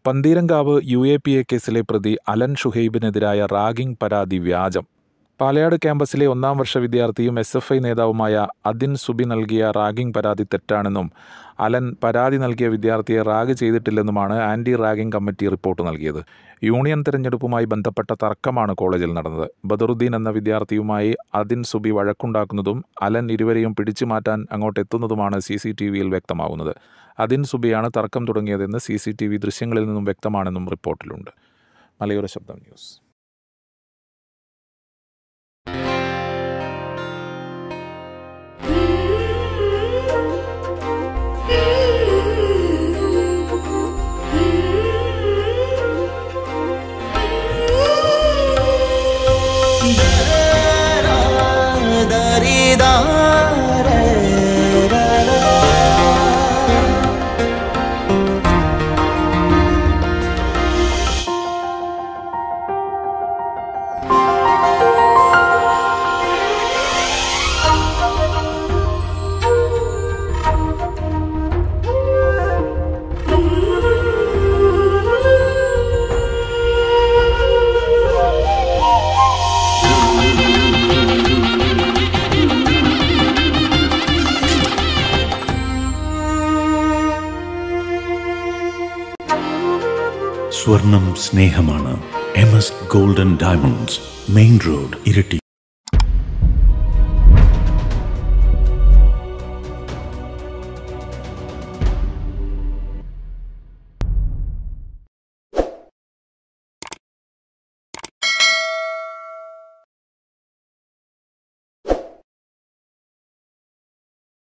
Pantheerankavu U A P A കേസിലെ പ്രതി Allen ഷുഹൈബിനെതിരായ ragging പരാതി വ്യാജം പാലയാട് ക്യാമ്പസിലെ ഒന്നാം വർഷ വിദ്യാർത്ഥിയും എസ് എഫ് ഐ നേതാവുമായ അദിൻ സുബി നൽകിയ റാഗിംഗ് പരാതി തെറ്റാണെന്നും അലൻ പരാതി നൽകിയ വിദ്യാർത്ഥിയെ റാഗ് ചെയ്തിട്ടില്ലെന്നുമാണ് ആന്റി റാഗിംഗ് കമ്മിറ്റി റിപ്പോർട്ട് നൽകിയത് യൂണിയൻ തെരഞ്ഞെടുപ്പുമായി ബന്ധപ്പെട്ട തർക്കമാണ് കോളേജിൽ നടന്നത് ബദറുദ്ദീൻ എന്ന വിദ്യാർത്ഥിയുമായി അദിൻ സുബി വഴക്കുണ്ടാക്കുന്നതും അലൻ ഇരുവരെയും പിടിച്ചു മാറ്റാൻ അങ്ങോട്ട് എത്തുന്നതുമാണ് സി സി ടി വിയിൽ വ്യക്തമാകുന്നത് അദിൻ സുബിയാണ് തർക്കം തുടങ്ങിയതെന്ന് സി സി ടി വി ദൃശ്യങ്ങളിൽ നിന്നും വ്യക്തമാണെന്നും റിപ്പോർട്ടിലുണ്ട് മലയോര ശബ്ദം ന്യൂസ് സ്വർണം സ്നേഹമാണ് M S golden diamonds main road ഇരട്ടി